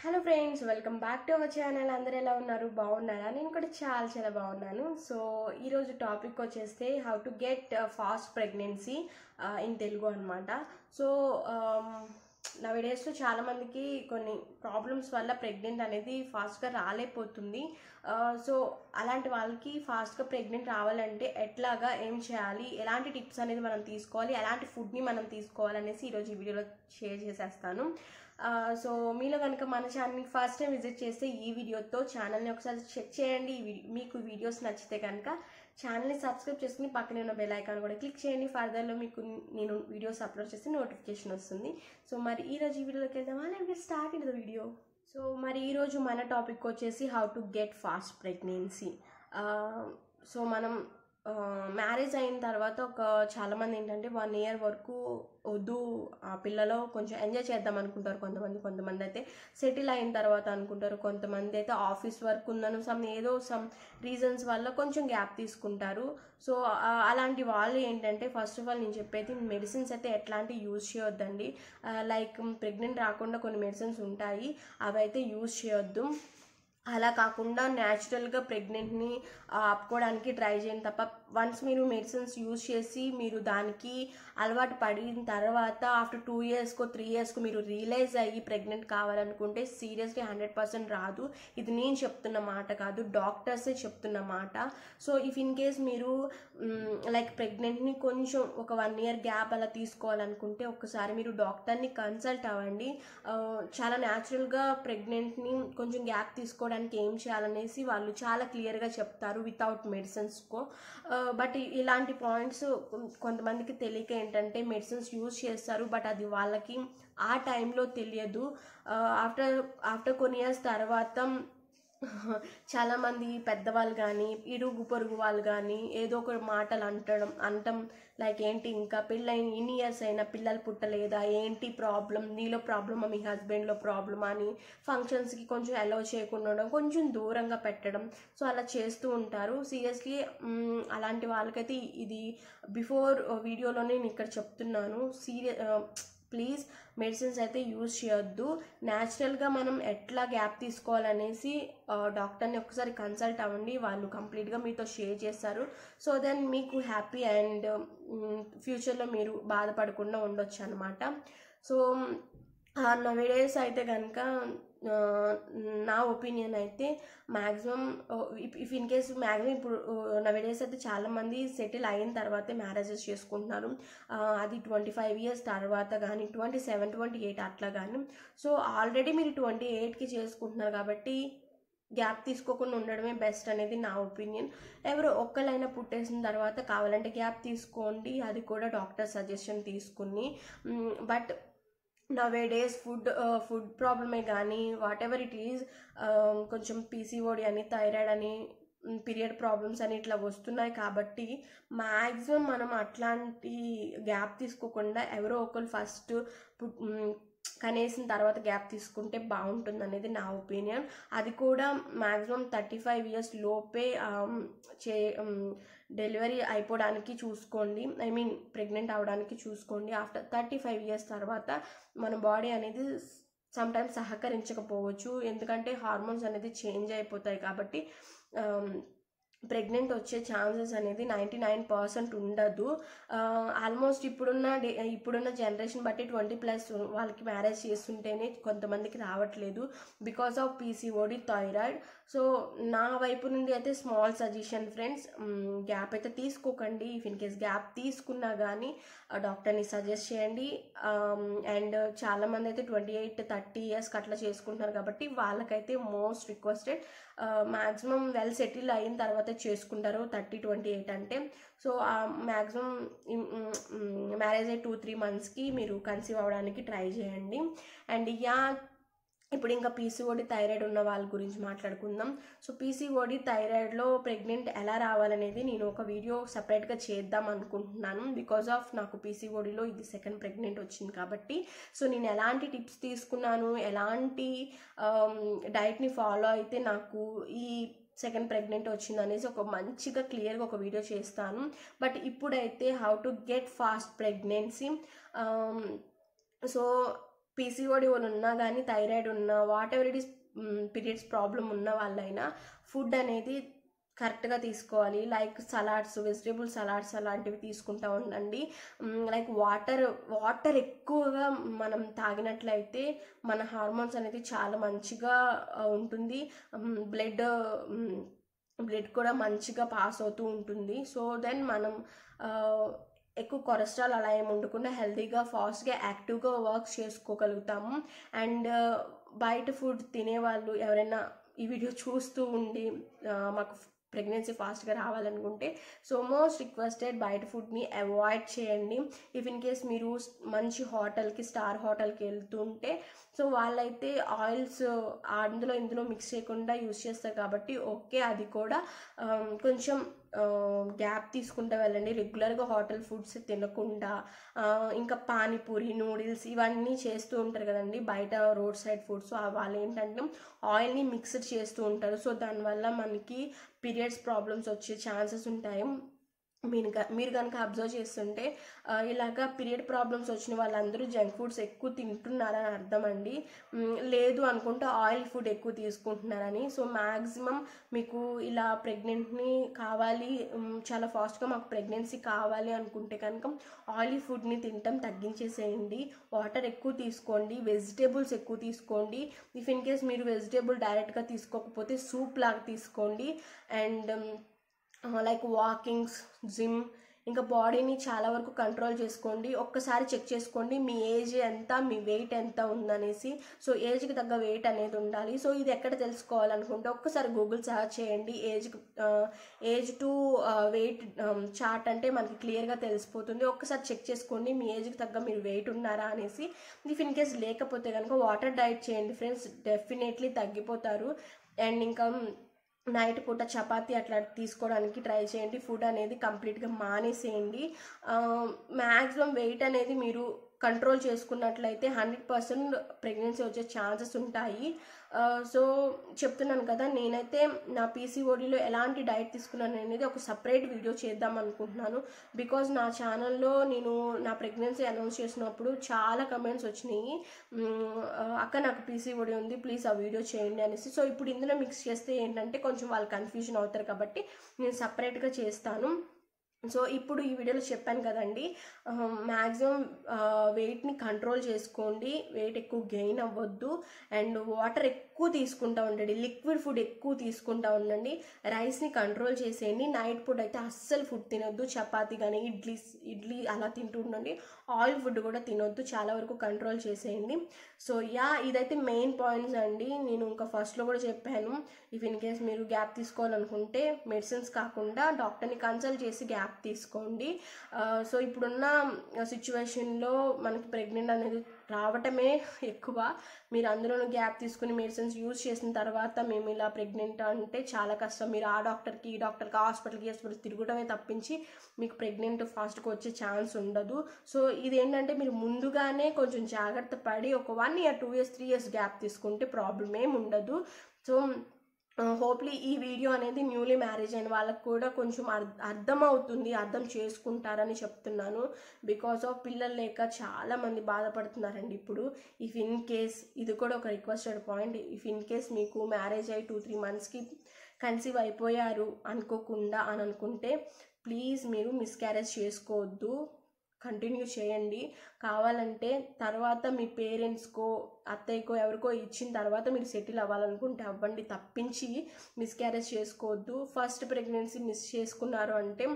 hello friends welcome back to our channel అందరు ఎలా ఉన్నారు బాగున్నారా నేను కూడా చాలా చాలా బాగున్నాను సో ఈరోజు టాపిక్ వచ్చేస్తే how to get fast pregnancy in Telugu అనమాట సో నా డేస్లో చాలామందికి కొన్ని ప్రాబ్లమ్స్ వల్ల ప్రెగ్నెంట్ అనేది ఫాస్ట్గా రాలేకపోతుంది సో అలాంటి వాళ్ళకి ఫాస్ట్గా ప్రెగ్నెంట్ రావాలంటే ఎట్లాగా ఏం చేయాలి ఎలాంటి టిప్స్ అనేది మనం తీసుకోవాలి ఎలాంటి ఫుడ్ని మనం తీసుకోవాలి అనేసి ఈరోజు ఈ వీడియోలో షేర్ చేసేస్తాను సో మీలో కనుక మన ఛానల్ని ఫస్ట్ టైం విజిట్ చేస్తే ఈ వీడియోతో ఛానల్ని ఒకసారి చెక్ చేయండి ఈ వీడియో మీకు వీడియోస్ నచ్చితే కనుక ఛానల్ని సబ్స్క్రైబ్ చేసుకుని పక్కనే ఉన్న బెల్ ఐకాన్ కూడా క్లిక్ చేయండి ఫర్దర్లో మీకు నేను వీడియోస్ అప్లోడ్ చేస్తే నోటిఫికేషన్ వస్తుంది సో మరి ఈరోజు ఈ వీడియోలోకి వెళ్దామా నేను start in the video so మరి ఈరోజు మన టాపిక్ వచ్చేసి how to get fast pregnancy so మనం మ్యారేజ్ అయిన తర్వాత ఒక చాలామంది ఏంటంటే వన్ ఇయర్ వరకు వద్దు ఆ పిల్లలో కొంచెం ఎంజాయ్ చేద్దాం అనుకుంటారు కొంతమంది కొంతమంది అయితే సెటిల్ అయిన తర్వాత అనుకుంటారు కొంతమంది అయితే ఆఫీస్ వర్క్ ఉందను సమ్ ఏదో సమ్ రీజన్స్ వల్ల కొంచెం గ్యాప్ తీసుకుంటారు సో అలాంటి వాళ్ళు ఏంటంటే ఫస్ట్ ఆఫ్ ఆల్ నేను చెప్పేది మెడిసిన్స్ అయితే ఎట్లాంటి యూజ్ చేయొద్దండి లైక్ ప్రెగ్నెంట్ రాకుండా కొన్ని మెడిసిన్స్ ఉంటాయి అవి అయితే యూజ్ చేయొద్దు అలా కాకుండా న్యాచురల్గా ప్రెగ్నెంట్ని ఆపుకోవడానికి ట్రై చేయండి తప్ప వన్స్ మీరు మెడిసిన్స్ యూజ్ చేసి మీరు దానికి అలవాటు పడిన తర్వాత ఆఫ్టర్ టూ ఇయర్స్కో త్రీ ఇయర్స్కో మీరు రియలైజ్ అయ్యి ప్రెగ్నెంట్ కావాలనుకుంటే సీరియస్లీ హండ్రెడ్ పర్సెంట్ రాదు ఇది నేను చెప్తున్న మాట కాదు డాక్టర్సే చెప్తున్న మాట సో ఇఫ్ ఇన్ కేస్ మీరు లైక్ ప్రెగ్నెంట్ని కొంచెం ఒక వన్ ఇయర్ గ్యాప్ అలా తీసుకోవాలనుకుంటే ఒకసారి మీరు డాక్టర్ని కన్సల్ట్ అవ్వండి చాలా న్యాచురల్గా ప్రెగ్నెంట్ని కొంచెం గ్యాప్ తీసుకోవడానికి ఏం చేయాలనేసి వాళ్ళు చాలా క్లియర్గా చెప్తారు వితౌట్ మెడిసిన్స్కో బట్ ఇలాంటి పాయింట్స్ కొంతమందికి తెలియక ఏంటంటే మెడిసిన్స్ యూజ్ చేస్తారు బట్ అది వాళ్ళకి ఆ టైంలో తెలియదు ఆఫ్టర్ ఆఫ్టర్ కొన్ని ఇయర్స్ తర్వాత చాలామంది పెద్దవాళ్ళు కానీ ఇరుగు పొరుగు వాళ్ళు కానీ ఏదో ఒక మాటలు అంటడం అంటం లైక్ ఏంటి ఇంకా పెళ్ళైన ఇన్ని ఇయర్స్ అయినా పిల్లలు పుట్టలేదా ఏంటి ప్రాబ్లం నీలో ప్రాబ్లమా మీ హస్బెండ్లో ప్రాబ్లమా అని ఫంక్షన్స్కి కొంచెం అలౌ చేయకుండా ఉండడం కొంచెం దూరంగా పెట్టడం సో అలా చేస్తూ ఉంటారు సీరియస్లీ అలాంటి వాళ్ళకైతే ఇది బిఫోర్ వీడియోలోనే నేను ఇక్కడ చెప్తున్నాను సీరియస్ ప్లీజ్ మెడిసిన్స్ అయితే యూజ్ చేయొద్దు న్యాచురల్గా మనం ఎట్లా గ్యాప్ తీసుకోవాలనేసి డాక్టర్ని ఒకసారి కన్సల్ట్ అవ్వండి వాళ్ళు కంప్లీట్గా మీతో షేర్ చేస్తారు సో దెన్ మీకు హ్యాపీ అండ్ ఫ్యూచర్లో మీరు బాధపడకుండా ఉండొచ్చు అనమాట సో నవేడేస్ అయితే కనుక నా ఒపీనియన్ అయితే maximum if in case maximum ఇప్పుడు నవేడేస్ అయితే చాలామంది సెటిల్ అయిన తర్వాతే మ్యారేజెస్ చేసుకుంటున్నారు అది ట్వంటీ ఫైవ్ ఇయర్స్ తర్వాత కానీ ట్వంటీ సెవెన్ ట్వంటీ ఎయిట్ అట్లా కానీ సో ఆల్రెడీ మీరు ట్వంటీ ఎయిట్కి చేసుకుంటున్నారు కాబట్టి గ్యాప్ తీసుకోకుండా ఉండడమే బెస్ట్ అనేది నా ఒపీనియన్ ఎవరు ఒక్కలైనా పుట్టేసిన తర్వాత కావాలంటే గ్యాప్ తీసుకోండి అది కూడా డాక్టర్ సజెషన్ తీసుకుని but nowadays food food ప్రాబ్లమే కానీ వాట్ ఎవర్ ఇట్ ఈజ్ కొంచెం పీసీఓడి అని థైరాయిడ్ అని పీరియడ్ ప్రాబ్లమ్స్ అని ఇట్లా వస్తున్నాయి కాబట్టి మ్యాక్సిమం మనం అట్లాంటి గ్యాప్ తీసుకోకుండా ఎవరో ఒకరు ఫస్ట్ కనేసిన తర్వాత గ్యాప్ తీసుకుంటే బాగుంటుంది అనేది నా ఒపీనియన్ అది కూడా మ్యాక్సిమం థర్టీ ఫైవ్ ఇయర్స్ లోపే చే డెలివరీ అయిపోవడానికి చూసుకోండి ఐ మీన్ ప్రెగ్నెంట్ అవడానికి చూసుకోండి ఆఫ్టర్ థర్టీ ఫైవ్ ఇయర్స్ తర్వాత మన బాడీ అనేది సమ్టైమ్స్ సహకరించకపోవచ్చు ఎందుకంటే హార్మోన్స్ అనేది చేంజ్ అయిపోతాయి కాబట్టి ప్రెగ్నెంట్ వచ్చే ఛాన్సెస్ అనేది నైంటీ నైన్ పర్సెంట్ ఉండదు ఆల్మోస్ట్ ఇప్పుడున్న డే ఇప్పుడున్న జనరేషన్ బట్టి ట్వంటీ ప్లస్ వాళ్ళకి మ్యారేజ్ చేస్తుంటేనే కొంతమందికి రావట్లేదు because of PCOD thyroid so నా వైపు నుండి అయితే స్మాల్ సజెషన్ ఫ్రెండ్స్ గ్యాప్ అయితే తీసుకోకండి ఇఫ్ ఇన్ కేస్ గ్యాప్ తీసుకున్నా కానీ డాక్టర్ని సజెస్ట్ చేయండి అండ్ చాలామంది అయితే ట్వంటీ ఎయిట్ థర్టీ ఇయర్స్కి అట్లా చేసుకుంటున్నారు కాబట్టి వాళ్ళకైతే most requested maximum well settle అయిన తర్వాత చేసుకుంటారు థర్టీ ట్వంటీ ఎయిట్ అంటే సో మ్యాక్సిమం మ్యారేజ్ అయ్యి టూ త్రీ మంత్స్కి మీరు కన్సీవ్ అవ్వడానికి ట్రై చేయండి అండ్ యా ఇప్పుడు ఇంకా పీసీఓడి థైరాయిడ్ ఉన్న వాళ్ళ గురించి మాట్లాడుకుందాం సో పీసీఓడి థైరాయిడ్లో ప్రెగ్నెంట్ ఎలా రావాలనేది నేను ఒక వీడియో సపరేట్గా చేద్దాం అనుకుంటున్నాను బికాజ్ ఆఫ్ నాకు పీసీఓడిలో ఇది సెకండ్ ప్రెగ్నెంట్ వచ్చింది కాబట్టి సో నేను ఎలాంటి టిప్స్ తీసుకున్నాను ఎలాంటి డైట్ని ఫాలో అయితే నాకు ఈ సెకండ్ ప్రెగ్నెంట్ వచ్చింది అనేసి ఒక మంచిగా క్లియర్గా ఒక వీడియో చేస్తాను బట్ ఇప్పుడైతే how to get fast pregnancy so PCOD వాళ్ళు ఉన్నా కానీ థైరాయిడ్ ఉన్నా whatever it is periods problem ఉన్న వాళ్ళైనా ఫుడ్ అనేది కరెక్ట్గా తీసుకోవాలి లైక్ సలాడ్స్ వెజిటేబుల్ సలాడ్స్ అలాంటివి తీసుకుంటూ ఉండండి లైక్ వాటర్ వాటర్ ఎక్కువగా మనం తాగినట్లయితే మన హార్మోన్స్ అనేది చాలా మంచిగా ఆ, ఉంటుంది బ్లడ్ బ్లడ్ కూడా మంచిగా పాస్ అవుతూ ఉంటుంది సో దెన్ మనం ఆ, ఎక్కువ కొలెస్ట్రాల్ అలా ఏమి ఉండకుండా హెల్తీగా ఫాస్ట్గా యాక్టివ్గా వర్క్ చేసుకోగలుగుతాము అండ్ బయట ఫుడ్ తినేవాళ్ళు ఎవరైనా ఈ వీడియో చూస్తూ ఉండి ఆ, మాకు ప్రెగ్నెన్సీ ఫాస్ట్గా రావాలనుకుంటే సో మోస్ట్ రిక్వెస్టెడ్ బయట ఫుడ్ని అవాయిడ్ చేయండి ఇఫ్ ఇన్ కేస్ మీరు మంచి హోటల్కి స్టార్ హోటల్కి వెళ్తుంటే సో వాళ్ళైతే ఆయిల్స్ అందులో ఇందులో మిక్స్ చేయకుండా యూస్ చేస్తారు కాబట్టి ఓకే అది కూడా ఆ, కొంచెం గ్యాప్ తీసుకుంటూ వెళ్ళండి రెగ్యులర్గా హోటల్ ఫుడ్స్ తినకుండా ఆ, ఇంకా పానీపూరి నూడిల్స్ ఇవన్నీ చేస్తూ ఉంటారు కదండి బయట రోడ్ సైడ్ ఫుడ్స్ వాళ్ళు ఏంటంటే ఆయిల్ని మిక్స్డ్ చేస్తూ ఉంటారు సో దానివల్ల మనకి పీరియడ్స్ ప్రాబ్లమ్స్ వచ్చే ఛాన్సెస్ ఉంటాయి మీరు క- మీరు కనుక అబ్జర్వ్ చేస్తుంటే ఆ, ఇలాగా పీరియడ్ ప్రాబ్లమ్స్ వచ్చిన వాళ్ళందరూ జంక్ ఫుడ్స్ ఎక్కువ తింటున్నారని అర్థం అండి మ్, లేదు అనుకుంటే ఆయిల్ ఫుడ్ ఎక్కువ తీసుకుంటున్నారని సో మ్యాక్సిమం మీకు ఇలా ప్రెగ్నెంట్ని కావాలి మ్, చాలా ఫాస్ట్గా మాకు ప్రెగ్నెన్సీ కావాలి అనుకుంటే కనుక ఆయిలీ ఫుడ్ని తినటం తగ్గించేసేయండి వాటర్ ఎక్కువ తీసుకోండి వెజిటేబుల్స్ ఎక్కువ తీసుకోండి ఇఫ్ ఇన్ కేస్ మీరు వెజిటేబుల్ డైరెక్ట్గా తీసుకోకపోతే సూప్ లాగా తీసుకోండి అండ్ లైక్ వాకింగ్స్ జిమ్ ఇంకా బాడీని చాలా వరకు కంట్రోల్ చేసుకోండి ఒక్కసారి చెక్ చేసుకోండి మీ ఏజ్ ఎంత మీ వెయిట్ ఎంత ఉందనేసి సో ఏజ్కి తగ్గ వెయిట్ అనేది ఉండాలి సో ఇది ఎక్కడ తెలుసుకోవాలనుకుంటే ఒక్కసారి గూగుల్ సర్చ్ చేయండి age age to weight chart అంటే మనకి క్లియర్గా తెలిసిపోతుంది ఒక్కసారి చెక్ చేసుకోండి మీ ఏజ్కి తగ్గ మీరు వెయిట్ ఉన్నారా అనేసి ఇఫ్ ఇన్ కేస్ లేకపోతే కనుక వాటర్ డైట్ చేయండి ఫ్రెండ్స్ డెఫినెట్లీ తగ్గిపోతారు అండ్ ఇంకా నైట్ పూట చపాతీ అట్లా తీసుకోవడానికి ట్రై చేయండి ఫుడ్ అనేది కంప్లీట్గా మానేసేయండి మ్యాక్సిమం వెయిట్ అనేది మీరు కంట్రోల్ చేసుకున్నట్లయితే హండ్రెడ్ పర్సెంట్ ప్రెగ్నెన్సీ వచ్చే ఛాన్సెస్ ఉంటాయి సో చెప్తున్నాను కదా నేనైతే నా పీసీఓడిలో ఎలాంటి డైట్ తీసుకున్నాను అనేది ఒక సపరేట్ వీడియో చేద్దాం అనుకుంటున్నాను బికాజ్ నా ఛానల్లో నేను నా ప్రెగ్నెన్సీ అనౌన్స్ చేసినప్పుడు చాలా కమెంట్స్ వచ్చినాయి మ్, అక్క నాకు పీసీఓడి ఉంది ప్లీజ్ ఆ వీడియో చేయండి అనేసి సో ఇప్పుడు ఇందులో మిక్స్ చేస్తే ఏంటంటే కొంచెం వాళ్ళు కన్ఫ్యూజన్ అవుతారు కాబట్టి నేను సపరేట్గా చేస్తాను సో ఇప్పుడు ఈ వీడియోలో చెప్పాను కదండి మ్యాక్సిమం వెయిట్ని కంట్రోల్ చేసుకోండి వెయిట్ ఎక్కువ గెయిన్ అవ్వద్దు అండ్ వాటర్ ఎక్కువ తీసుకుంటా ఉండండి లిక్విడ్ ఫుడ్ ఎక్కువ తీసుకుంటా ఉండండి రైస్ని కంట్రోల్ చేసేయండి నైట్ ఫుడ్ అయితే అస్సలు ఫుడ్ తినొద్దు చపాతీ కానీ ఇడ్లీ ఇడ్లీ అలా తింటూ ఉండండి ఆయిల్ ఫుడ్ కూడా తినొద్దు చాలా వరకు కంట్రోల్ చేసేయండి సో యా ఇదైతే మెయిన్ పాయింట్స్ అండి నేను ఇంకా ఫస్ట్లో కూడా చెప్పాను ఇఫ్ ఇన్ కేస్ మీరు గ్యాప్ తీసుకోవాలనుకుంటే మెడిసిన్స్ కాకుండా డాక్టర్ని కన్సల్ట్ చేసి గ్యాప్ తీసుకోండి ఆ, సో ఇప్పుడున్న సిచ్యువేషన్లో మనకి ప్రెగ్నెంట్ అనేది రావటమే ఎక్కువ మీరు అందులోనూ గ్యాప్ తీసుకుని మెడిసిన్స్ యూజ్ చేసిన తర్వాత మేము ఇలా ప్రెగ్నెంట్ అంటే చాలా కష్టం మీరు ఆ డాక్టర్కి ఈ డాక్టర్కి హాస్పిటల్కి హాస్పిటల్ తిరగడమే తప్పించి మీకు ప్రెగ్నెంట్ ఫాస్ట్గా వచ్చే ఛాన్స్ ఉండదు సో ఇది ఏంటంటే మీరు ముందుగానే కొంచెం జాగ్రత్త పడి ఒక one year two years three years gap తీసుకుంటే ప్రాబ్లం ఏమి ఉండదు సో హోప్లీ ఈ వీడియో అనేది న్యూలీ మ్యారేజ్ అయిన వాళ్ళకి కూడా కొంచెం అర్- అర్థమవుతుంది అర్థం చేసుకుంటారని చెప్తున్నాను బికాస్ ఆఫ్ పిల్లలు లేక చాలా మంది బాధపడుతున్నారండి ఇప్పుడు ఇఫ్ ఇన్ కేస్ ఇది కూడా ఒక requested point if in case మీకు మ్యారేజ్ అయ్యి టూ త్రీ మంత్స్కి కన్సీవ్ అయిపోయారు అనుకోకుండా అని అనుకుంటే ప్లీజ్ మీరు మిస్క్యారేజ్ చేసుకోవద్దు కంటిన్యూ చేయండి కావాలంటే తర్వాత మీ పేరెంట్స్కో అత్తయ్యకో ఎవరికో ఇచ్చిన తర్వాత మీరు సెటిల్ అవ్వాలనుకుంటే అవ్వండి తప్పించి మిస్క్యారేజ్ చేసుకోవద్దు ఫస్ట్ ప్రెగ్నెన్సీ మిస్ చేసుకున్నారు అంటే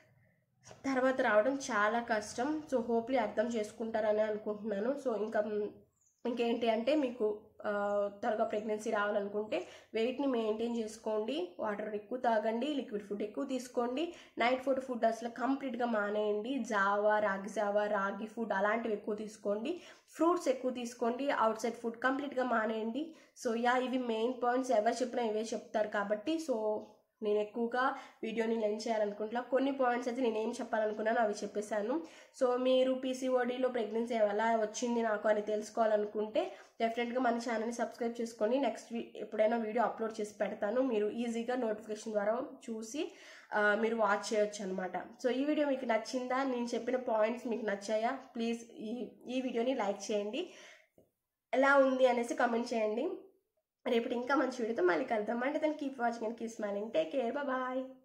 తర్వాత రావడం చాలా కష్టం సో హోప్లీ అర్థం చేసుకుంటారని అనుకుంటున్నాను సో ఇంకా మ్, ఇంకేంటి అంటే మీకు ఆ, త్వరగా ప్రెగ్నెన్సీ రావాలనుకుంటే వెయిట్ని మెయింటైన్ చేసుకోండి వాటర్ ఎక్కువ తాగండి లిక్విడ్ ఫుడ్ ఎక్కువ తీసుకోండి నైట్ ఫుడ్ ఫుడ్ అసలు కంప్లీట్గా మానేయండి జావా రాగి జావా రాగి ఫుడ్ అలాంటివి ఎక్కువ తీసుకోండి ఫ్రూట్స్ ఎక్కువ తీసుకోండి అవుట్ సైడ్ ఫుడ్ కంప్లీట్గా మానేయండి సో యా ఇవి మెయిన్ పాయింట్స్ ఎవరు చెప్పినా ఇవే చెప్తారు కాబట్టి సో నేను ఎక్కువగా వీడియోని లెంచ్ చేయాలనుకుంటున్నా కొన్ని పాయింట్స్ అయితే నేను ఏం చెప్పాలనుకున్నాను అవి చెప్పేశాను సో మీరు పీసీఓడిలో ప్రెగ్నెన్సీ ఎలా వచ్చింది నాకు అని తెలుసుకోవాలనుకుంటే డెఫినెట్గా మన ఛానల్ని సబ్స్క్రైబ్ చేసుకొని నెక్స్ట్ వీ ఎప్పుడైనా వీడియో అప్లోడ్ చేసి పెడతాను మీరు ఈజీగా నోటిఫికేషన్ ద్వారా చూసి ఆ, మీరు వాచ్ చేయొచ్చు అనమాట సో ఈ వీడియో మీకు నచ్చిందా నేను చెప్పిన పాయింట్స్ మీకు నచ్చాయా ప్లీజ్ ఈ ఈ వీడియోని లైక్ చేయండి ఎలా ఉంది అనేసి కమెంట్ చేయండి రేపు ఇంకా మంచి వీడియోతో మళ్ళీ కలుద్దాం అంటే దాన్ని keep watching and keep smiling take care bye